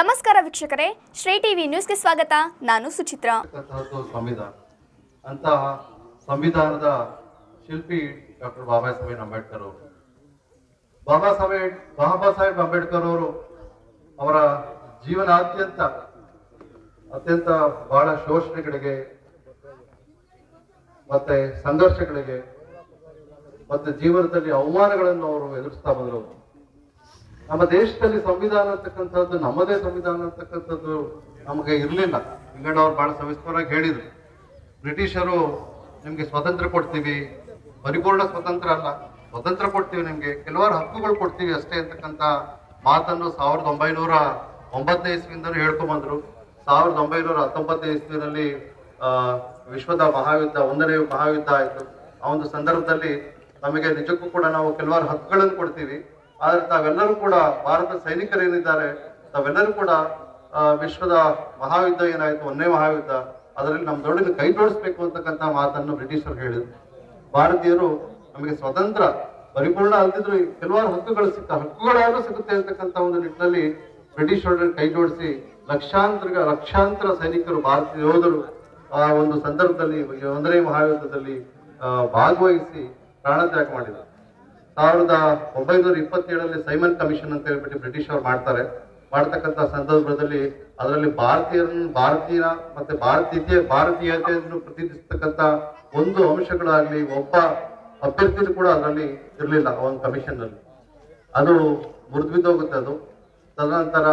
ನಮಸ್ಕಾರ ವೀಕ್ಷಕರೇ ಶ್ರೀ ಟಿವಿ ನ್ಯೂಸ್ಗೆ ಸ್ವಾಗತ ನಾನು ಸುಚಿತ್ರಾ ಅಂತಹದ್ದು ಸಂವಿಧಾನ ಅಂತಹ ಸಂವಿಧಾನದ ಶಿಲ್ಪಿ ಡಾಕ್ಟರ್ ಬಾಬಾ ಸಾಹೇಬ್ ಅಂಬೇಡ್ಕರ್ ಅವರು ಬಾಬಾ ಸಾಹೇಬ್ ಬಾಬಾ ಸಾಹೇಬ್ ಅಂಬೇಡ್ಕರ್ ಅವರು ಅವರ ಜೀವನಾದ್ಯಂತ ಅತ್ಯಂತ ಬಹಳ ಶೋಷಣೆಗಳಿಗೆ ಮತ್ತೆ ಸಂಘರ್ಷಗಳಿಗೆ ಮತ್ತೆ ಜೀವನದಲ್ಲಿ ಅವಮಾನಗಳನ್ನು ಅವರು ಎದುರಿಸ್ತಾ ಬಂದರು ನಮ್ಮ ದೇಶದಲ್ಲಿ ಸಂವಿಧಾನ ಅಂತಕ್ಕಂಥದ್ದು ನಮ್ಮದೇ ಸಂವಿಧಾನ ಅಂತಕ್ಕಂಥದ್ದು ನಮಗೆ ಇರಲಿಲ್ಲ ಇಂಗಣ್ಣವ್ರು ಬಹಳ ಸವಿಸ್ತರವಾಗಿ ಹೇಳಿದ್ರು ಬ್ರಿಟಿಷರು ನಿಮ್ಗೆ ಸ್ವಾತಂತ್ರ್ಯ ಕೊಡ್ತೀವಿ ಪರಿಪೂರ್ಣ ಸ್ವತಂತ್ರ ಅಲ್ಲ ಸ್ವತಂತ್ರ ಕೊಡ್ತೀವಿ ನಿಮ್ಗೆ ಕೆಲವಾರು ಹಕ್ಕುಗಳು ಕೊಡ್ತೀವಿ ಅಷ್ಟೇ ಅಂತಕ್ಕಂಥ ಮಾತನ್ನು ಸಾವಿರದ ಒಂಬೈನೂರ ಒಂಬತ್ತನೇ ಇಸ್ವಿಯಿಂದಲೂ ಹೇಳ್ಕೊಂಬಂದ್ರು ಸಾವಿರದ ಒಂಬೈನೂರ ಹತ್ತೊಂಬತ್ತನೇ ಇಸ್ವಿನಲ್ಲಿ ಆ, ವಿಶ್ವದ ಮಹಾಯುದ್ಧ ಒಂದನೇ ಮಹಾಯುದ್ಧ ಆಯಿತು ಆ ಒಂದು ಸಂದರ್ಭದಲ್ಲಿ ನಮಗೆ ನಿಜಕ್ಕೂ ಕೂಡ ನಾವು ಕೆಲವಾರು ಹಕ್ಕುಗಳನ್ನು ಕೊಡ್ತೀವಿ ಆದ್ರೆ ತಾವೆಲ್ಲರೂ ಕೂಡ ಭಾರತ ಸೈನಿಕರೇನಿದ್ದಾರೆ ತಾವೆಲ್ಲರೂ ಕೂಡ ಆ, ವಿಶ್ವದ ಮಹಾಯುದ್ಧ ಏನಾಯ್ತು ಒಂದನೇ ಮಹಾಯುದ್ಧ ಅದರಲ್ಲಿ ನಮ್ಮ ದೊಡ್ಡ ಕೈ ಜೋಡಿಸ್ಬೇಕು ಅಂತಕ್ಕಂಥ ಮಾತನ್ನು ಬ್ರಿಟಿಷರು ಹೇಳಿದ್ರು ಭಾರತೀಯರು ನಮಗೆ ಸ್ವತಂತ್ರ ಪರಿಪೂರ್ಣ ಅಲ್ದಿದ್ರು ಕೆಲವಾರು ಹಕ್ಕುಗಳು ಸಿಕ್ಕ ಹಕ್ಕುಗಳಾದ್ರೂ ಸಿಗುತ್ತೆ ಅಂತಕ್ಕಂಥ ಒಂದು ನಿಟ್ಟಿನಲ್ಲಿ ಬ್ರಿಟಿಷ್ ಒಳಗೆ ಕೈ ಜೋಡಿಸಿ ಲಕ್ಷಾಂತರ ಲಕ್ಷಾಂತರ ಸೈನಿಕರು ಭಾರತೀಯ ಯೋಧರು ಆ ಒಂದು ಸಂದರ್ಭದಲ್ಲಿ ಒಂದನೇ ಮಹಾಯುದ್ಧದಲ್ಲಿ ಆ, ಭಾಗವಹಿಸಿ ಪ್ರಾಣತ್ಯಾಗ ಮಾಡಿದರು ಸಾವಿರದ ಒಂಬೈನೂರ ಇಪ್ಪತ್ತೇಳರಲ್ಲಿ ಸೈಮನ್ ಕಮಿಷನ್ ಅಂತ ಹೇಳ್ಬಿಟ್ಟು ಬ್ರಿಟಿಷ್ ಅವರು ಮಾಡ್ತಾರೆ ಮಾಡ್ತಕ್ಕಂಥ ಸಂದರ್ಭದಲ್ಲಿ ಅದರಲ್ಲಿ ಭಾರತೀಯರನ್ನು ಭಾರತೀಯ ಮತ್ತೆ ಭಾರತೀಯ ಭಾರತೀಯತೆಯನ್ನು ಪ್ರತಿನಿಧಿಸ್ತಕ್ಕಂಥ ಒಂದು ಅಂಶಗಳಾಗ್ಲಿ ಒಬ್ಬ ಅಭ್ಯರ್ಥಿನೂ ಕೂಡ ಅದರಲ್ಲಿ ಇರಲಿಲ್ಲ ಆ ಒಂದು ಕಮಿಷನ್ ನಲ್ಲಿ ಅದು ಮುರಿದು ಬಿದ್ದೋಗುತ್ತೆ ಅದು ತದನಂತರ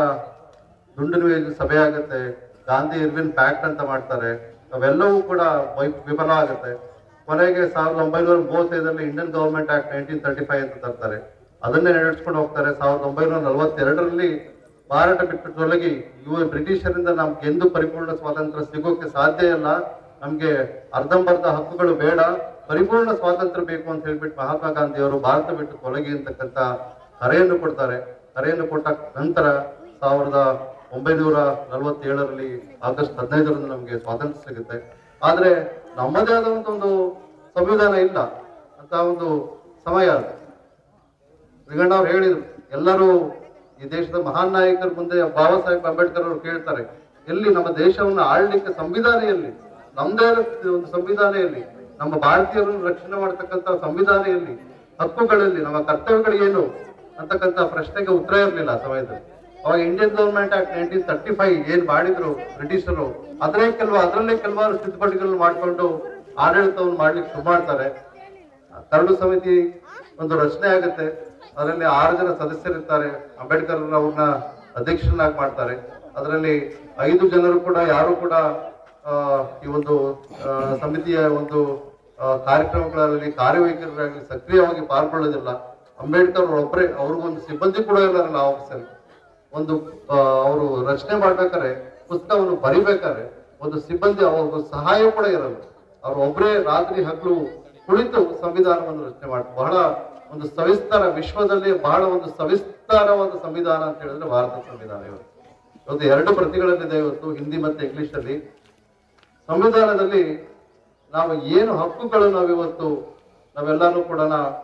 ದುಂಡಿನ ಸಭೆ ಆಗುತ್ತೆ ಗಾಂಧಿ ಇರ್ವಿನ್ ಪ್ಯಾಕ್ಟ್ ಅಂತ ಮಾಡ್ತಾರೆ ಅವೆಲ್ಲವೂ ಕೂಡ ವೈ- ವಿಫಲ ಆಗುತ್ತೆ ಕೊನೆಗೆ ಸಾವಿರದ ಒಂಬೈನೂರ ಮೂವತ್ತೈದರಲ್ಲಿ Indian government act nineteen thirty five ಅಂತ ತರ್ತಾರೆ ಅದನ್ನೇ ನಡೆಸ್ಕೊಂಡು ಹೋಗ್ತಾರೆ ಸಾವಿರದ ಒಂಬೈನೂರ ನಲವತ್ತೆರಡರಲ್ಲಿ ಭಾರತ ಬಿಟ್ಟು ತೊಲಗಿ ಇವ ಬ್ರಿಟಿಷರಿಂದ ನಮ್ಗೆ ಎಂದು ಪರಿಪೂರ್ಣ ಸ್ವಾತಂತ್ರ್ಯ ಸಿಗೋಕೆ ಸಾಧ್ಯ ಇಲ್ಲ ನಮ್ಗೆ ಅರ್ಧಂಬರ್ಧ ಹಕ್ಕುಗಳು ಬೇಡ ಪರಿಪೂರ್ಣ ಸ್ವಾತಂತ್ರ್ಯ ಬೇಕು ಅಂತ ಹೇಳ್ಬಿಟ್ಟು ಮಹಾತ್ಮ ಗಾಂಧಿ ಅವರು ಭಾರತ ಬಿಟ್ಟು ತೊಲಗಿ ಅಂತಕ್ಕಂಥ ಕರೆಯನ್ನು ಕೊಡ್ತಾರೆ ಕರೆಯನ್ನು ಕೊಟ್ಟ ನಂತರ ಸಾವಿರದ ಒಂಬೈನೂರ ನಲವತ್ತೇಳರಲ್ಲಿ ಆಗಸ್ಟ್ ಹದಿನೈದರಂದು ನಮಗೆ ಸ್ವಾತಂತ್ರ್ಯ ಸಿಗುತ್ತೆ ಆದ್ರೆ ನಮ್ಮದೇ ಆದಂತ ಒಂದು ಸಂವಿಧಾನ ಇಲ್ಲ ಅಂತ ಒಂದು ಸಮಯ ಅದು ಶ್ರೀಗಣ್ಣ ಅವ್ರು ಹೇಳಿದ್ರು ಎಲ್ಲರೂ ಈ ದೇಶದ ಮಹಾನ್ ನಾಯಕರ ಮುಂದೆ ಬಾಬಾ ಸಾಹೇಬ್ ಅಂಬೇಡ್ಕರ್ ಅವರು ಕೇಳ್ತಾರೆ ಎಲ್ಲಿ ನಮ್ಮ ದೇಶವನ್ನು ಆಳ್ಲಿಕ್ಕೆ ಸಂವಿಧಾನ ಎಲ್ಲಿ ನಮ್ದೇ ಒಂದು ಸಂವಿಧಾನ ಎಲ್ಲಿ ನಮ್ಮ ಭಾರತೀಯರನ್ನು ರಕ್ಷಣೆ ಮಾಡತಕ್ಕಂತ ಸಂವಿಧಾನ ಎಲ್ಲಿ ಹಕ್ಕುಗಳಲ್ಲಿ ನಮ್ಮ ಕರ್ತವ್ಯಗಳು ಏನು ಅಂತಕ್ಕಂಥ ಪ್ರಶ್ನೆಗೆ ಉತ್ತರ ಇರಲಿಲ್ಲ ಆ ಸಮಯದಲ್ಲಿ ಅವಾಗ Indian government act nineteen thirty five ಏನ್ ಮಾಡಿದ್ರು ಬ್ರಿಟಿಷರು ಅದರೇ ಕೆಲವು ಅದರಲ್ಲೇ ಕೆಲವಾರು ತಿದ್ದುಪಡಿಗಳನ್ನು ಮಾಡ್ಕೊಂಡು ಆಡಳಿತವನ್ನು ಮಾಡ್ಲಿಕ್ಕೆ ಶುರು ಮಾಡ್ತಾರೆ ಕರಡು ಸಮಿತಿ ಒಂದು ರಚನೆ ಆಗುತ್ತೆ ಅದರಲ್ಲಿ ಆರು ಜನ ಸದಸ್ಯರಿರ್ತಾರೆ ಅಂಬೇಡ್ಕರ್ ಅವ್ರನ್ನ ಅಧ್ಯಕ್ಷರನ್ನಾಗಿ ಮಾಡ್ತಾರೆ ಅದರಲ್ಲಿ ಐದು ಜನರು ಕೂಡ ಯಾರು ಕೂಡ ಆ, ಈ ಒಂದು ಆ, ಸಮಿತಿಯ ಒಂದು ಆ, ಕಾರ್ಯಕ್ರಮಗಳಲ್ಲಿ ಕಾರ್ಯವೈಖರಿಯಾಗಲಿ ಸಕ್ರಿಯವಾಗಿ ಪಾಲ್ಗೊಳ್ಳೋದಿಲ್ಲ ಅಂಬೇಡ್ಕರ್ ಒಬ್ಬರೇ ಅವ್ರಿಗೊಂದು ಸಿಬ್ಬಂದಿ ಕೂಡ ಇರಲ್ಲ ಆಫೀಸಲ್ಲಿ ಒಂದು ಅವರು ರಚನೆ ಮಾಡ್ಬೇಕಾದ್ರೆ ಪುಸ್ತಕವನ್ನು ಬರಿಬೇಕಾದ್ರೆ ಒಂದು ಸಿಬ್ಬಂದಿ ಅವ್ರಿಗೂ ಸಹಾಯ ಕೂಡ ಇರಲ್ಲ ಅವ್ರು ಒಬ್ಬರೇ ರಾತ್ರಿ ಹಗಲು ಕುಳಿತು ಸಂವಿಧಾನವನ್ನು ರಚನೆ ಮಾಡ್ತಾರೆ ಬಹಳ ಒಂದು ಸವಿಸ್ತಾರ ವಿಶ್ವದಲ್ಲಿ ಬಹಳ ಒಂದು ಸವಿಸ್ತಾರವಾದ ಸಂವಿಧಾನ ಅಂತ ಹೇಳಿದ್ರೆ ಭಾರತ ಸಂವಿಧಾನ ಇವತ್ತು ಇವತ್ತು ಎರಡು ಪ್ರತಿಗಳಲ್ಲಿದೆ ಇವತ್ತು ಹಿಂದಿ ಮತ್ತೆ ಇಂಗ್ಲಿಷ್ ಅಲ್ಲಿ ಸಂವಿಧಾನದಲ್ಲಿ ನಾವು ಏನು ಹಕ್ಕುಗಳು ನಾವಿವತ್ತು ನಾವೆಲ್ಲರೂ ಕೂಡ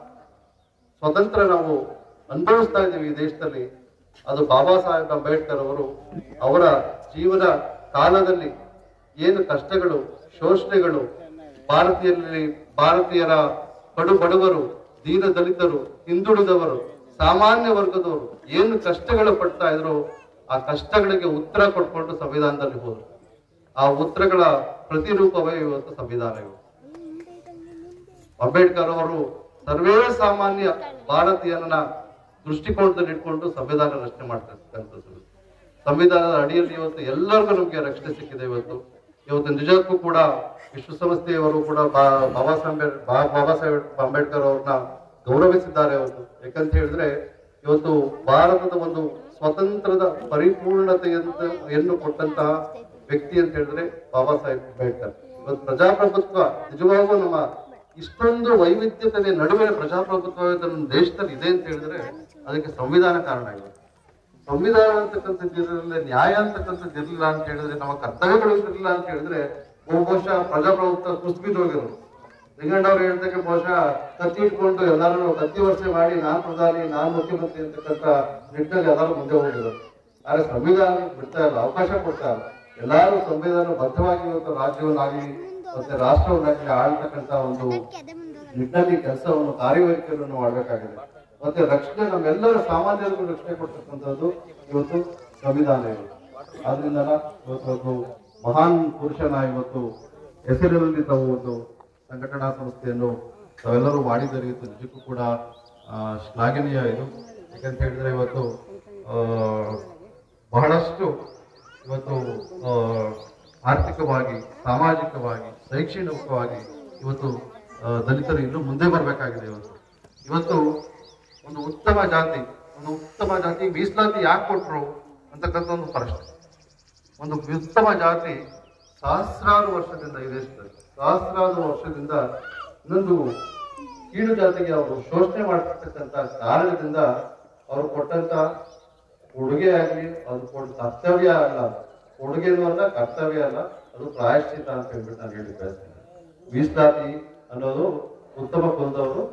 ಸ್ವತಂತ್ರ ನಾವು ಅನುಭವಿಸ್ತಾ ಇದ್ದೀವಿ ಈ ದೇಶದಲ್ಲಿ ಅದು ಬಾಬಾ ಸಾಹೇಬ್ ಅಂಬೇಡ್ಕರ್ ಅವರು ಅವರ ಜೀವನ ಕಾಲದಲ್ಲಿ ಏನು ಕಷ್ಟಗಳು ಶೋಷಣೆಗಳು ಭಾರತೀಯರಲ್ಲಿ ಭಾರತೀಯರ ಕಡು ಬಡವರು ದೀನ ದಲಿತರು ಹಿಂದುಳಿದವರು ಸಾಮಾನ್ಯ ವರ್ಗದವರು ಏನು ಕಷ್ಟಗಳು ಪಡ್ತಾ ಇದ್ರು ಆ ಕಷ್ಟಗಳಿಗೆ ಉತ್ತರ ಕೊಟ್ಕೊಂಡು ಸಂವಿಧಾನದಲ್ಲಿ ಹೋದ್ರು ಆ ಉತ್ತರಗಳ ಪ್ರತಿರೂಪವೇ ಇವತ್ತು ಸಂವಿಧಾನ ಇವತ್ತು ಅಂಬೇಡ್ಕರ್ ಅವರು ಸರ್ವೇ ಸಾಮಾನ್ಯ ಭಾರತೀಯನ ದೃಷ್ಟಿಕೋನದಲ್ಲಿ ಇಟ್ಕೊಂಡು ಸಂವಿಧಾನ ರಚನೆ ಮಾಡ್ತಕ್ಕಂಥದ್ದು ಸಂವಿಧಾನದ ಅಡಿಯಲ್ಲಿ ಇವತ್ತು ಎಲ್ಲರಿಗೂ ನಮಗೆ ರಕ್ಷಣೆ ಸಿಕ್ಕಿದೆ ಇವತ್ತು ಇವತ್ತು ನಿಜಕ್ಕೂ ಕೂಡ ವಿಶ್ವಸಂಸ್ಥೆಯವರು ಕೂಡ ಬಾ- ಬಾಬಾ ಸಾಹೇಬ್ ಬಾ- ಬಾಬಾ ಸಾಹೇಬ್ ಅಂಬೇಡ್ಕರ್ ಅವ್ರನ್ನ ಗೌರವಿಸಿದ್ದಾರೆ ಇವತ್ತು ಯಾಕಂತ ಹೇಳಿದ್ರೆ ಇವತ್ತು ಭಾರತದ ಒಂದು ಸ್ವತಂತ್ರದ ಪರಿಪೂರ್ಣತೆಯನ್ನು ಕೊಟ್ಟಂತಹ ವ್ಯಕ್ತಿ ಅಂತ ಹೇಳಿದ್ರೆ ಬಾಬಾ ಸಾಹೇಬ್ ಅಂಬೇಡ್ಕರ್ ಇವತ್ತು ಪ್ರಜಾಪ್ರಭುತ್ವ ನಿಜವಾಗೂ ನಮ್ಮ ಇಷ್ಟೊಂದು ವೈವಿಧ್ಯತೆ ನಡುವೆ ಪ್ರಜಾಪ್ರಭುತ್ವ ನಮ್ಮ ದೇಶದಲ್ಲಿ ಇದೆ ಅಂತ ಹೇಳಿದ್ರೆ ಅದಕ್ಕೆ ಸಂವಿಧಾನ ಕಾರಣ ಇದೆ ಸಂವಿಧಾನ ಅಂತಕ್ಕಂಥದ್ದು ಇರಲಿಲ್ಲ ನ್ಯಾಯ ಅಂತಕ್ಕಂಥದ್ದು ಇರಲಿಲ್ಲ ಅಂತ ಹೇಳಿದ್ರೆ ನಮ್ಮ ಕರ್ತವ್ಯಗಳು ಇರಲಿಲ್ಲ ಅಂತ ಹೇಳಿದ್ರೆ ಬಹುಶಃ ಪ್ರಜಾಪ್ರಭುತ್ವ ಕುಸಿದು ಹೋಗಿರೋದು ನಿಂಗಣ್ಣವ್ರು ಹೇಳ್ತಕ್ಕೆ ಬಹುಶಃ ಕತ್ತಿ ಇಟ್ಕೊಂಡು ಎಲ್ಲರೂ ಕತ್ತಿ ವರ್ಷೆ ಮಾಡಿ ನಾನ್ ಪ್ರಧಾನಿ ನಾನ್ ಮುಖ್ಯಮಂತ್ರಿ ಅಂತಕ್ಕಂಥ ನಿಟ್ಟಿನಲ್ಲಿ ಎಲ್ಲರೂ ಮುಂದೆ ಹೋಗಿರೋದು ಆದ್ರೆ ಸಂವಿಧಾನ ಬಿಡ್ತಾ ಇಲ್ಲ ಅವಕಾಶ ಕೊಡ್ತಾ ಇಲ್ಲ ಎಲ್ಲಾರು ಸಂವಿಧಾನ ಬದ್ಧವಾಗಿ ಇವತ್ತು ರಾಜ್ಯವನ್ನಾಗಲಿ ಮತ್ತೆ ರಾಷ್ಟ್ರವನ್ನಾಗಲಿ ಆಳ್ತಕ್ಕಂತ ಒಂದು ನಿಟ್ಟಿನಲ್ಲಿ ಕೆಲಸವನ್ನು ಕಾರ್ಯವೈಖರಿಯನ್ನು ಮಾಡಬೇಕಾಗಿದೆ ಮತ್ತೆ ರಕ್ಷಣೆ ನಮ್ಮೆಲ್ಲರ ಸಾಮಾನ್ಯರಿಗೂ ರಕ್ಷಣೆ ಕೊಡ್ತಕ್ಕಂಥದ್ದು ಇವತ್ತು ಸಂವಿಧಾನ ಇವತ್ತು ಆದ್ರಿಂದ ಇವತ್ತು ಒಂದು ಮಹಾನ್ ಪುರುಷನ ಇವತ್ತು ಹೆಸರಿನಲ್ಲಿ ತಾವು ಒಂದು ಸಂಘಟನಾ ಸಂಸ್ಥೆಯನ್ನು ತಾವೆಲ್ಲರೂ ಮಾಡಿದರೆ ಇದು ನಿಜಕ್ಕೂ ಕೂಡ ಆ, ಶ್ಲಾಘನೀಯ ಇದು ಯಾಕಂತ ಹೇಳಿದ್ರೆ ಇವತ್ತು ಆ, ಬಹಳಷ್ಟು ಇವತ್ತು ಆ, ಆರ್ಥಿಕವಾಗಿ ಸಾಮಾಜಿಕವಾಗಿ ಶೈಕ್ಷಣಿಕವಾಗಿ ಇವತ್ತು ಆ, ದಲಿತರು ಇನ್ನೂ ಮುಂದೆ ಬರಬೇಕಾಗಿದೆ ಇವತ್ತು ಇವತ್ತು ಒಂದು ಉತ್ತಮ ಜಾತಿ ಒಂದು ಉತ್ತಮ ಜಾತಿ ಮೀಸಲಾತಿ ಯಾಕೆ ಕೊಟ್ರು ಅಂತಕ್ಕಂಥ ಒಂದು ಪ್ರಶ್ನೆ ಒಂದು ಉತ್ತಮ ಜಾತಿ ಸಹಸ್ರಾರು ವರ್ಷದಿಂದ ಈ ದೇಶದಲ್ಲಿ ಸಹಸ್ರಾರು ವರ್ಷದಿಂದ ಇನ್ನೊಂದು ಕೀಳು ಜಾತಿಗೆ ಅವರು ಶೋಷಣೆ ಮಾಡ್ತಿರ್ತಕ್ಕಂಥ ಕಾರಣದಿಂದ ಅವರು ಕೊಟ್ಟಂತ ಉಡುಗೆ ಆಗಲಿ ಅದು ಕೊಟ್ಟ ಕರ್ತವ್ಯ ಅಲ್ಲ ಅದು. ಉಡುಗೆನೂ ಅಲ್ಲ ಕರ್ತವ್ಯ ಅಲ್ಲ ಅದು ಪ್ರಾಯಶ್ಚಿತ ಅಂತ ಹೇಳ್ಬಿಟ್ಟು ನಾನು ಹೇಳಿ ಬಯಸ್ತೇನೆ ಮೀಸಲಾತಿ ಅನ್ನೋದು ಉತ್ತಮ ಕುಲದವರು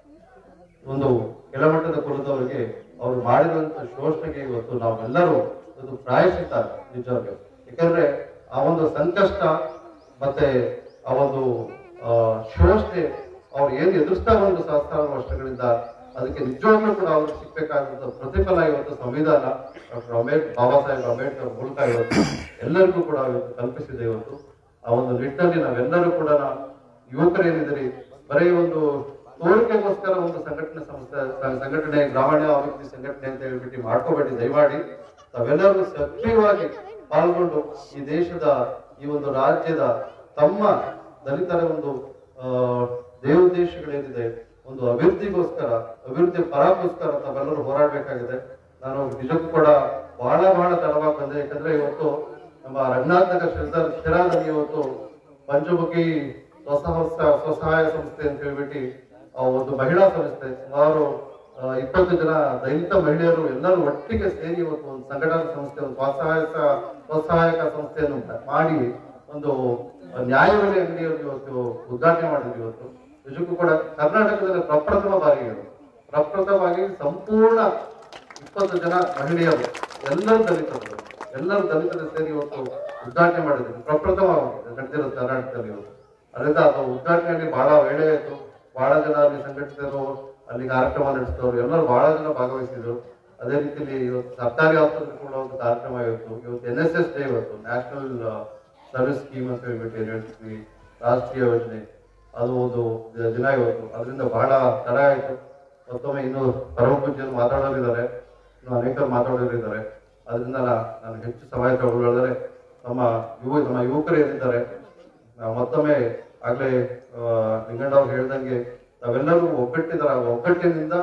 ಒಂದು ಕೆಳಮಟ್ಟದ ಕುಲದವರಿಗೆ ಅವರು ಮಾಡಿರುವಂತ ಶೋಷಣೆಗೆ ಇವತ್ತು ನಾವೆಲ್ಲರೂ ಇದು ಪ್ರಾಯಶ್ಚಿತ ನಿಜವಾಗಿ ಯಾಕಂದ್ರೆ ಆ ಒಂದು ಸಂಕಷ್ಟ ಮತ್ತೆ ಆ ಒಂದು ಆ, ಶೋಷಣೆ ಅವ್ರು ಏನ್ ಎದುರಿಸ್ತಾ ಒಂದು ಸಹಸ್ರಾರು ವರ್ಷಗಳಿಂದ ಅದಕ್ಕೆ ನಿಜವಾಗ್ಲೂ ಕೂಡ ಅವ್ರಿಗೆ ಸಿಗ್ಬೇಕಾದಂತ ಪ್ರತಿಫಲ ಇವತ್ತು ಸಂವಿಧಾನ ಡಾಕ್ಟರ್ ಅಂಬೇಡ್ ಬಾಬಾ ಸಾಹೇಬ್ ಅಂಬೇಡ್ಕರ್ ಮೂಲಕ ಇವತ್ತು ಎಲ್ಲರಿಗೂ ಕೂಡ ಇವತ್ತು ಕಲ್ಪಿಸಿದೆ ಇವತ್ತು ಆ ಒಂದು ನಿಟ್ಟಿನಲ್ಲಿ ನಾವೆಲ್ಲರೂ ಕೂಡ ನಾ- ಯುವಕರೇನಿದ್ದೀರಿ ಬರೀ ಒಂದು ತೋರಿಕೆಗೋಸ್ಕರ ಒಂದು ಸಂಘಟನೆ ಸಂಸ್ಥೆ ಸ- ಸಂಘಟನೆ ಗ್ರಾಮೀಣ ಅಭಿವೃದ್ಧಿ ಸಂಘಟನೆ ಅಂತ ಹೇಳ್ಬಿಟ್ಟು ಮಾಡ್ಕೋಬೇಡಿ ದಯಮಾಡಿ ತಾವೆಲ್ಲರೂ ಸಕ್ರಿಯವಾಗಿ ಪಾಲ್ಗೊಂಡು ಈ ದೇಶದ ಈ ಒಂದು ರಾಜ್ಯದ ತಮ್ಮ ದಲಿತರ ಒಂದು ಆ ದೇವೋದ್ದೇಶಗಳೇನಿದೆ ಒಂದು ಅಭಿವೃದ್ಧಿಗೋಸ್ಕರ ಅಭಿವೃದ್ಧಿ ಪರಗೋಸ್ಕರ ತಾವೆಲ್ಲರೂ ಹೋರಾಡಬೇಕಾಗಿದೆ ನಾನು ನಿಜಕ್ಕೂ ಕೂಡ ಬಹಳ ಬಹಳ ತಡವಾಗಿ ಬಂದೆ ಯಾಕಂದ್ರೆ ಇವತ್ತು ನಮ್ಮ ರಂಗನಾಥ್ ನಗರ ಶಿಲ್ದಾರ್ ಶಿರಾದಲ್ಲಿ ಇವತ್ತು ಪಂಚಮುಖಿ ಸ್ವಸಂಸ್ಥೆ ಸ್ವಸಹಾಯ ಸಂಸ್ಥೆ ಅಂತ ಹೇಳ್ಬಿಟ್ಟು ಆ ಒಂದು ಮಹಿಳಾ ಸಂಸ್ಥೆ ಸುಮಾರು ಆ, ಇಪ್ಪತ್ತು ಜನ ದಲಿತ ಮಹಿಳೆಯರು ಎಲ್ಲರೂ ಒಟ್ಟಿಗೆ ಸೇರಿ ಇವತ್ತು ಒಂದು ಸಂಘಟನಾ ಸಂಸ್ಥೆ ಒಂದು ಸ್ವಸಹಾಯಕ ಸ್ವಸಹಾಯಕ ಸಂಸ್ಥೆಯನ್ನು ಮಾಡಿ ಒಂದು ನ್ಯಾಯಬೆಲೆ ಅಂಗಡಿಯನ್ನು ಇವತ್ತು ಉದ್ಘಾಟನೆ ಮಾಡಿದ್ವಿ ಇವತ್ತು ನಿಜಕ್ಕೂ ಕೂಡ ಕರ್ನಾಟಕದಲ್ಲಿ ಪ್ರಪ್ರಥಮ ಬಾರಿಗೆ ಇದು ಪ್ರಪ್ರಥಮವಾಗಿ ಸಂಪೂರ್ಣ ಇಪ್ಪತ್ತು ಜನ ಮಹಿಳೆಯರು ಎಲ್ಲರೂ ದಲಿತರು ಎಲ್ಲರೂ ದಲಿತರು ಸೇರಿ ಇವತ್ತು ಉದ್ಘಾಟನೆ ಮಾಡಿದ್ರು ಪ್ರಪ್ರಥಮವಾಗಿ ನಡೆದಿರೋದು ಕರ್ನಾಟಕದಲ್ಲಿ ಇವತ್ತು ಅದರಿಂದ ಅದು ಉದ್ಘಾಟನೆಯಲ್ಲಿ ಬಹಳ ವೇಳೆ ಆಯ್ತು ಬಹಳ ಜನ ಅಲ್ಲಿ ಸಂಘಟಿಸಿದರು ಅಲ್ಲಿ ಕಾರ್ಯಕ್ರಮ ನಡೆಸಿದವರು ಎಲ್ಲರೂ ಬಹಳ ಜನ ಭಾಗವಹಿಸಿದ್ರು ಅದೇ ರೀತಿಯಲ್ಲಿ ಇವತ್ತು ಸರ್ಕಾರಿ ಆಸ್ಪತ್ರೆ ಕೂಡ ಒಂದು ಕಾರ್ಯಕ್ರಮ ಇವತ್ತು ಇವತ್ತು ಎನ್ ಎಸ್ ಎಸ್ ಡೇ ಇವತ್ತು ನ್ಯಾಷನಲ್ ಸರ್ವಿಸ್ ಸ್ಕೀಮ್ ಅಂತ ಹೇಳ್ಬಿಟ್ಟು ಏನ್ ಹೇಳ್ತೀವಿ ರಾಷ್ಟ್ರೀಯ ಯೋಜನೆ ಅದು ಒಂದು ದ- ದಿನ ಇವತ್ತು ಅದರಿಂದ ಬಹಳ ತಡ ಆಯ್ತು ಮತ್ತೊಮ್ಮೆ ಇನ್ನು ಪರಮ ಪೂಜ್ಯರು ಮಾತಾಡೋರಿದ್ದಾರೆ ಇನ್ನು ಅನೇಕರು ಮಾತಾಡೋರಿದ್ದಾರೆ ಅದರಿಂದ ನಾ- ನಾನು ಹೆಚ್ಚು ಸಮಯ ತಗೊಳ್ಳೋದ್ರೆ ನಮ್ಮ ಯುವ ನಮ್ಮ ಯುವಕರು ಏನಿದ್ದಾರೆ ನಾವು ಮತ್ತೊಮ್ಮೆ ಆಗ್ಲೇ ಲಿಂಗಣ್ಣ ಅವ್ರು ಹೇಳ್ದಂಗೆ ನಾವೆಲ್ಲರೂ ಒಗ್ಗಟ್ಟಿದರ ಒಗ್ಗಟ್ಟಿನಿಂದ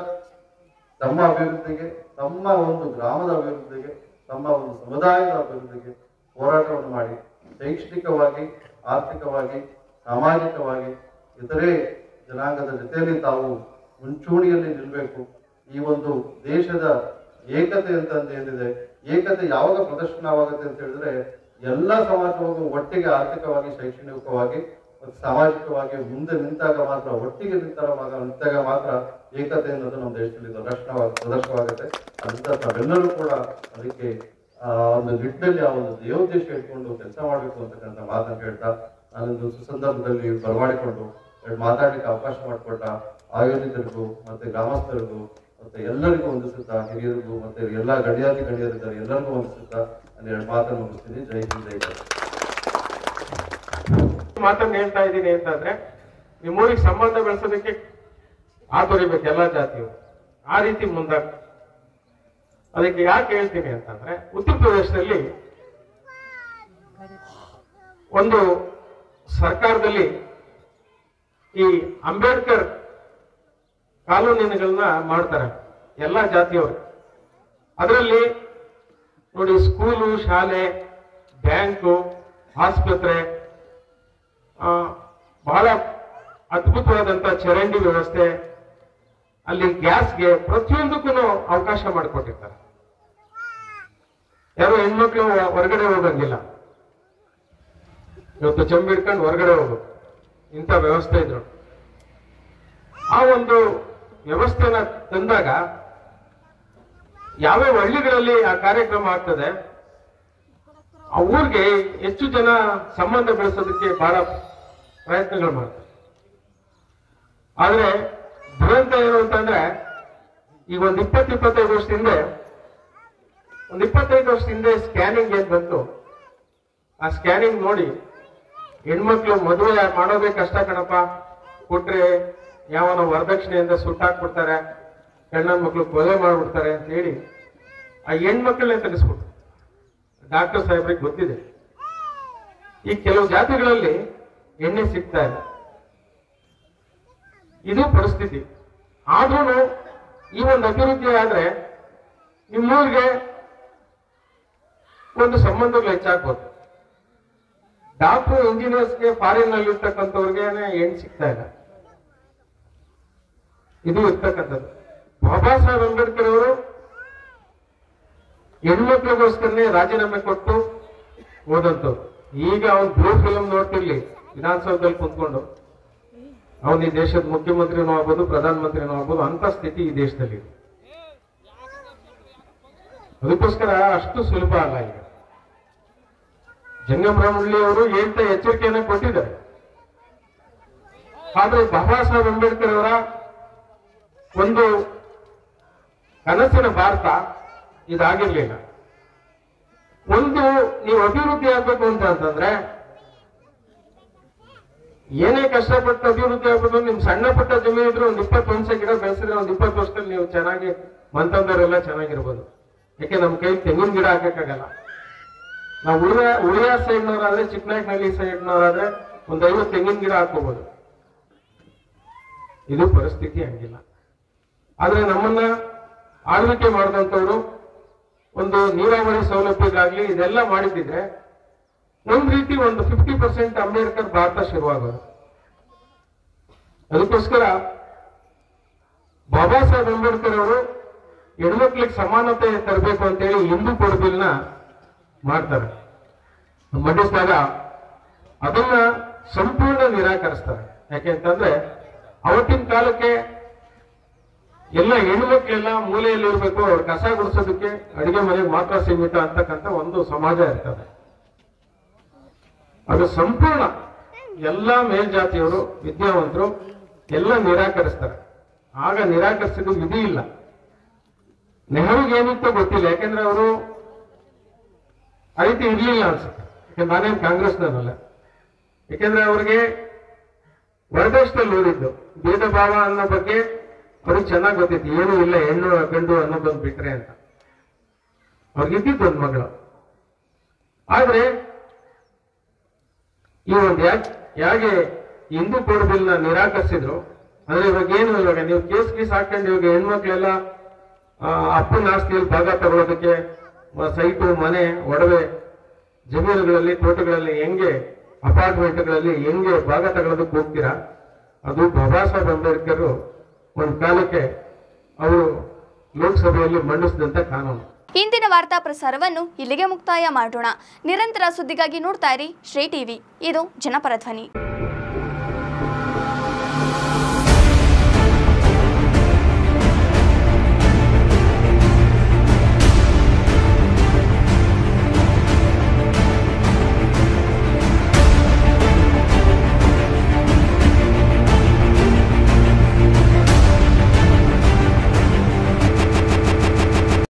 ತಮ್ಮ ಅಭಿವೃದ್ಧಿಗೆ ತಮ್ಮ ಒಂದು ಗ್ರಾಮದ ಅಭಿವೃದ್ಧಿಗೆ ತಮ್ಮ ಒಂದು ಸಮುದಾಯದ ಅಭಿವೃದ್ಧಿಗೆ ಹೋರಾಟವನ್ನು ಮಾಡಿ ಶೈಕ್ಷಣಿಕವಾಗಿ ಆರ್ಥಿಕವಾಗಿ ಸಾಮಾಜಿಕವಾಗಿ ಇತರೆ ಜನಾಂಗದ ಜೊತೆಯಲ್ಲಿ ತಾವು ಮುಂಚೂಣಿಯಲ್ಲಿ ನಿಲ್ಬೇಕು ಈ ಒಂದು ದೇಶದ ಏಕತೆ ಅಂತಂದು ಏನಿದೆ ಏಕತೆ ಯಾವಾಗ ಪ್ರದರ್ಶನವಾಗುತ್ತೆ ಅಂತ ಹೇಳಿದ್ರೆ ಎಲ್ಲ ಸಮಾಜವು ಒಟ್ಟಿಗೆ ಆರ್ಥಿಕವಾಗಿ ಶೈಕ್ಷಣಿಕವಾಗಿ ಮತ್ತು ಸಾಮಾಜಿಕವಾಗಿ ಮುಂದೆ ನಿಂತಾಗ ಮಾತ್ರ ಒಟ್ಟಿಗೆ ನಿಂತಾಗ ಮಾತ್ರ ನಿಂತಾಗ ಮಾತ್ರ ಏಕತೆ ಅನ್ನೋದು ನಮ್ಮ ದೇಶದಲ್ಲಿ ಪ್ರದರ್ಶನವಾಗ ಪ್ರದರ್ಶನವಾಗುತ್ತೆ ಅದರಿಂದ ತಾವೆಲ್ಲರೂ ಕೂಡ ಅದಕ್ಕೆ ಆ ಒಂದು ನಿಟ್ಟಿನಲ್ಲಿ ಆ ಒಂದು ದೇವೋದ್ದೇಶ ಇಟ್ಕೊಂಡು ಕೆಲಸ ಮಾಡಬೇಕು ಅಂತಕ್ಕಂಥ ಮಾತನ್ನು ಹೇಳ್ತಾ ನಾನೊಂದು ಸುಸಂದರ್ಭದಲ್ಲಿ ಬರಮಾಡಿಕೊಂಡು ಎರಡು ಮಾತಾಡ್ಲಿಕ್ಕೆ ಅವಕಾಶ ಮಾಡಿಕೊಟ್ಟ ಆಯೋಜಿತರಿಗೂ ಮತ್ತೆ ಗ್ರಾಮಸ್ಥರಿಗೂ ಮತ್ತೆ ಎಲ್ಲರಿಗೂ ವಂದಿಸುತ್ತಾ ಹಿರಿಯರಿಗೂ ಮತ್ತೆ ಎಲ್ಲ ಗಣ್ಯಾತಿ ಗಣ್ಯರಿದ್ದಾರೆ ಎಲ್ಲರಿಗೂ ವಂದಿಸುತ್ತಾ ನಾನು ಎರಡು ಮಾತನ್ನು ಮುಗಿಸ್ತೀನಿ ಜೈ ಹಿಂದ್ ಜೈ ಭಾರತ್. ಮಾತನ್ನ ಹೇಳ್ತಾ ಇದ್ದೀನಿ ಅಂತಂದ್ರೆ ನಿಮ್ಮೂರಿಗೆ ಸಂಬಂಧ ಬೆಳೆಸೋದಕ್ಕೆ ಆತೊರಿಬೇಕು ಎಲ್ಲಾ ಜಾತಿಯವರು ಆ ರೀತಿ ಮುಂದಾಗ ಅದಕ್ಕೆ ಯಾಕೆ ಹೇಳ್ತೀನಿ ಅಂತಂದ್ರೆ ಉತ್ತರ ಪ್ರದೇಶದಲ್ಲಿ ಒಂದು ಸರ್ಕಾರದಲ್ಲಿ ಈ ಅಂಬೇಡ್ಕರ್ ಕಾನೂನಿನಗಳನ್ನ ಮಾಡ್ತಾರೆ ಎಲ್ಲಾ ಜಾತಿಯವರು ಅದರಲ್ಲಿ ನೋಡಿ ಸ್ಕೂಲು ಶಾಲೆ ಬ್ಯಾಂಕು ಆಸ್ಪತ್ರೆ ಆ, ಬಹಳ ಅದ್ಭುತವಾದಂತ ಚರಂಡಿ ವ್ಯವಸ್ಥೆ ಅಲ್ಲಿ ಗ್ಯಾಸ್ಗೆ ಪ್ರತಿಯೊಂದಕ್ಕೂ ಅವಕಾಶ ಮಾಡಿಕೊಟ್ಟಿರ್ತಾರೆ ಯಾರು ಹೆಣ್ಮಕ್ಳು ಹೊರಗಡೆ ಹೋಗಂಗಿಲ್ಲ ಇವತ್ತು ಚಂಬಿ ಹಿಡ್ಕೊಂಡು ಹೊರಗಡೆ ಹೋಗೋದು ಇಂಥ ವ್ಯವಸ್ಥೆ ಇದ್ರು ಆ ಒಂದು ವ್ಯವಸ್ಥೆನ ತಂದಾಗ ಯಾವ್ಯಾವ ಹಳ್ಳಿಗಳಲ್ಲಿ ಆ ಕಾರ್ಯಕ್ರಮ ಆಗ್ತದೆ ಆ ಊರಿಗೆ ಹೆಚ್ಚು ಜನ ಸಂಬಂಧ ಬೆಳೆಸೋದಕ್ಕೆ ಬಹಳ ಪ್ರಯತ್ನಗಳು ಮಾಡ್ತಾರೆ ಆದ್ರೆ ದುರಂತ ಏನು ಅಂತಂದ್ರೆ ಈಗ ಒಂದ್ ಇಪ್ಪತ್ತು ಇಪ್ಪತ್ತೈದು ವರ್ಷದ ಹಿಂದೆ ಒಂದ್ ಇಪ್ಪತ್ತೈದು ವರ್ಷದ ಹಿಂದೆ ಸ್ಕ್ಯಾನಿಂಗ್ ಏನ್ ಬಂತು ಆ ಸ್ಕ್ಯಾನಿಂಗ್ ನೋಡಿ ಹೆಣ್ಮಕ್ಳು ಮದುವೆ ಮಾಡೋದೇ ಕಷ್ಟ ಕಣಪ್ಪ ಕೊಟ್ರೆ ಯಾವನ ವರದಕ್ಷಿಣೆಯಿಂದ ಸುಟ್ಟಾಕ್ಬಿಡ್ತಾರೆ ಹೆಣ್ಣನ ಮಕ್ಳು ಕೊಲೆ ಮಾಡ್ಬಿಡ್ತಾರೆ ಅಂತ ಹೇಳಿ ಆ ಹೆಣ್ಮಕ್ಳನ್ನೇ ತೆಗೆಸ್ಬಿಟ್ರು ಡಾಕ್ಟರ್ ಸಾಹೇಬ್ರಿಗೆ ಗೊತ್ತಿದೆ ಈ ಕೆಲವು ಜಾತಿಗಳಲ್ಲಿ ಎಣ್ಣೆ ಸಿಗ್ತಾ ಇಲ್ಲ ಇದು ಪರಿಸ್ಥಿತಿ ಆದ್ರೂ ಈ ಒಂದು ಅಭಿವೃದ್ಧಿ ಆದ್ರೆ ನಿಮ್ಮೂರಿಗೆ ಒಂದು ಸಂಬಂಧಗಳು ಹೆಚ್ಚಾಗ್ಬೋದು ಡಾಕ್ಟರ್ ಇಂಜಿನಿಯರ್ಸ್ಗೆ ಫಾರಿನ್ ನಲ್ಲಿ ಇರ್ತಕ್ಕಂಥವ್ರಿಗೆ ಹೆಣ್ಣು ಸಿಗ್ತಾ ಇಲ್ಲ ಇದು ಇರ್ತಕ್ಕಂಥದ್ದು ಬಾಬಾ ಸಾಹೇಬ್ ಅಂಬೇಡ್ಕರ್ ಅವರು ಹೆಣ್ಮಕ್ಳಿಗೋಸ್ಕರನೇ ರಾಜೀನಾಮೆ ಕೊಟ್ಟು ಹೋದಂಥವ್ರು ಈಗ ಅವ್ನು ಬ್ಲೂ ಫಿಲಂ ನೋಡ್ತಿರ್ಲಿ ವಿಧಾನಸೌಧದಲ್ಲಿ ಕುಂತ್ಕೊಂಡು ಅವನು ಈ ದೇಶದ ಮುಖ್ಯಮಂತ್ರಿನೂ ಆಗ್ಬೋದು ಪ್ರಧಾನಮಂತ್ರಿನೂ ಆಗ್ಬೋದು ಅಂತ ಸ್ಥಿತಿ ಈ ದೇಶದಲ್ಲಿ ಇದೆ. ಅದಕ್ಕೋಸ್ಕರ ಅಷ್ಟು ಸುಲಭ ಅಲ್ಲ ಈಗ ಜಂಗಮರಾಮಳ್ಳಿ ಅವರು ಹೇಳ್ತಾ ಎಚ್ಚರಿಕೆಯನ್ನ ಕೊಟ್ಟಿದ್ದಾರೆ ಆದ್ರೆ ಬಾಬಾ ಸಾಹೇಬ್ ಅಂಬೇಡ್ಕರ್ ಅವರ ಒಂದು ಕನಸಿನ ಭಾರತ ಇದಾಗಿರ್ಲಿಲ್ಲ ಒಂದು ನೀವು ಅಭಿವೃದ್ಧಿ ಆಗ್ಬೇಕು ಅಂತ ಅಂತಂದ್ರೆ ಏನೇ ಕಷ್ಟಪಟ್ಟು ಅಭಿವೃದ್ಧಿ ಆಗ್ಬೇಕು ನಿಮ್ ಸಣ್ಣ ಪುಟ್ಟ ಜಮೀನು ಇದ್ರೆ ಒಂದು ಇಪ್ಪತ್ತು ವರ್ಷ ಗಿಡ ಬೆಳೆಸಿದ್ರೆ ಒಂದು ಇಪ್ಪತ್ತು ವರ್ಷದಲ್ಲಿ ನೀವು ಚೆನ್ನಾಗಿ ಮಂತಂದವರೆಲ್ಲ ಚೆನ್ನಾಗಿರ್ಬೋದು ಯಾಕೆ ನಮ್ ಕೈ ತೆಂಗಿನ ಗಿಡ ಹಾಕಕ್ಕಾಗಲ್ಲ ನಾವು ಉಳಿಯ ಉಳಿಯ ಸೈಡ್ನವರಾದ್ರೆ ಚಿಕ್ಕನಾಯಕನಹಳ್ಳಿ ಸೈಡ್ನವರಾದ್ರೆ ಒಂದು ಐವತ್ತು ತೆಂಗಿನ ಗಿಡ ಹಾಕೋಬಹುದು ಇದು ಪರಿಸ್ಥಿತಿ ಹಂಗಿಲ್ಲ ಆದ್ರೆ ನಮ್ಮನ್ನ ಆಳ್ವಿಕೆ ಮಾಡಿದಂಥವ್ರು ಒಂದು ನೀರಾವರಿ ಸೌಲಭ್ಯಕ್ಕಾಗ್ಲಿ ಇದೆಲ್ಲ ಮಾಡಿದ್ದಿದ್ರೆ ಒಂದ್ ರೀತಿ ಒಂದು ಫಿಫ್ಟಿ ಪರ್ಸೆಂಟ್ ಅಂಬೇಡ್ಕರ್ ಭಾರತ ಶುರುವಾಗೋದು ಅದಕ್ಕೋಸ್ಕರ ಬಾಬಾ ಸಾಹೇಬ್ ಅಂಬೇಡ್ಕರ್ ಅವರು ಹೆಣ್ಮಕ್ಳಿಗೆ ಸಮಾನತೆ ತರಬೇಕು ಅಂತೇಳಿ ಹಿಂದೂ ಕೊಡುಬಿಲ್ನ ಮಾಡ್ತಾರೆ ಮಂಡಿಸಿದಾಗ ಅದನ್ನ ಸಂಪೂರ್ಣ ನಿರಾಕರಿಸ್ತಾರೆ ಯಾಕೆ ಅಂತಂದ್ರೆ ಅವತ್ತಿನ ಕಾಲಕ್ಕೆ ಎಲ್ಲ ಹೆಣ್ಮಕ್ಳೆಲ್ಲ ಮೂಲೆಯಲ್ಲಿ ಇರಬೇಕು ಅವ್ರ ಕಸ ಗುಡಿಸೋದಕ್ಕೆ ಅಡಿಗೆ ಮನೆಗೆ ಮಾತ್ರ ಸೀಮಿತ ಅಂತಕ್ಕಂಥ ಒಂದು ಸಮಾಜ ಇರ್ತದೆ ಅದು ಸಂಪೂರ್ಣ ಎಲ್ಲ ಮೇಲ್ಜಾತಿಯವರು ವಿದ್ಯಾವಂತರು ಎಲ್ಲ ನಿರಾಕರಿಸ್ತಾರೆ ಆಗ ನಿರಾಕರಿಸಿದ ವಿಧಿ ಇಲ್ಲ ನೆಹರುಗೆ ಏನಿತ್ತು ಗೊತ್ತಿಲ್ಲ ಯಾಕಂದ್ರೆ ಅವರು ಆ ರೀತಿ ಇರ್ಲಿಲ್ಲ ಅನ್ಸುತ್ತೆ ಯಾಕಂದ್ರೆ ನಾನೇನು ಕಾಂಗ್ರೆಸ್ನಲ್ಲ ಯಾಕಂದ್ರೆ ಅವ್ರಿಗೆ ಹೊರದೇಶದಲ್ಲಿ ಓದಿದ್ದು ಭೇದ ಭಾವ ಅನ್ನೋ ಬಗ್ಗೆ ಅವ್ರಿಗೆ ಚೆನ್ನಾಗಿ ಗೊತ್ತಿತ್ತು ಏನೂ ಇಲ್ಲ ಹೆಣ್ಣು ಗಂಡು ಅನ್ನೋದೊಂದು ಬಿಟ್ರೆ ಅಂತ ಅವ್ರಿಗಿದ್ದಿದ್ದು ಒಂದು ಮಗಳು ಆದ್ರೆ ಈ ಒಂದು ಯಾಕೆ ಹೇಗೆ ಹಿಂದೂ ಕೋಡ್ ಬಿಲ್ನ ನಿರಾಕರಿಸಿದ್ರು ಅಂದ್ರೆ ಇವಾಗ ಏನು ಇವಾಗ ನೀವು ಕೇಸ್ ಗೀಸ್ ಹಾಕೊಂಡು ಇವಾಗ ಹೆಣ್ಮಕ್ಳೆಲ್ಲ ಆ, ಅಪ್ಪನ ಆಸ್ತಿಯಲ್ಲಿ ಭಾಗ ತಗೊಳ್ಳೋದಕ್ಕೆ ಮ- ಸೈಟು ಮನೆ ಒಡವೆ ಜಮೀನುಗಳಲ್ಲಿ ತೋಟಗಳಲ್ಲಿ ಹೆಂಗೆ ಅಪಾರ್ಟ್ಮೆಂಟ್ಗಳಲ್ಲಿ ಹೆಂಗೆ ಭಾಗ ತಗೊಳ್ಳೋದಕ್ಕೆ ಹೋಗ್ತೀರಾ ಅದು ಬಾಬಾ ಸಾಹೇಬ್ ಅಂಬೇಡ್ಕರ್ ಒಂದು ಕಾಲಕ್ಕೆ ಅವರು ಲೋಕಸಭೆಯಲ್ಲಿ ಮಂಡಿಸಿದಂತ ಕಾನೂನು ಇಂದಿನ ವಾರ್ತಾ ಪ್ರಸಾರವನ್ನು ಇಲ್ಲಿಗೆ ಮುಕ್ತಾಯ ಮಾಡೋಣ ನಿರಂತರ ಸುದ್ದಿಗಾಗಿ ನೋಡ್ತಾ ಇರಿ ಶ್ರೀ ಟಿವಿ ಇದು ಜನಪರ ಧ್ವನಿ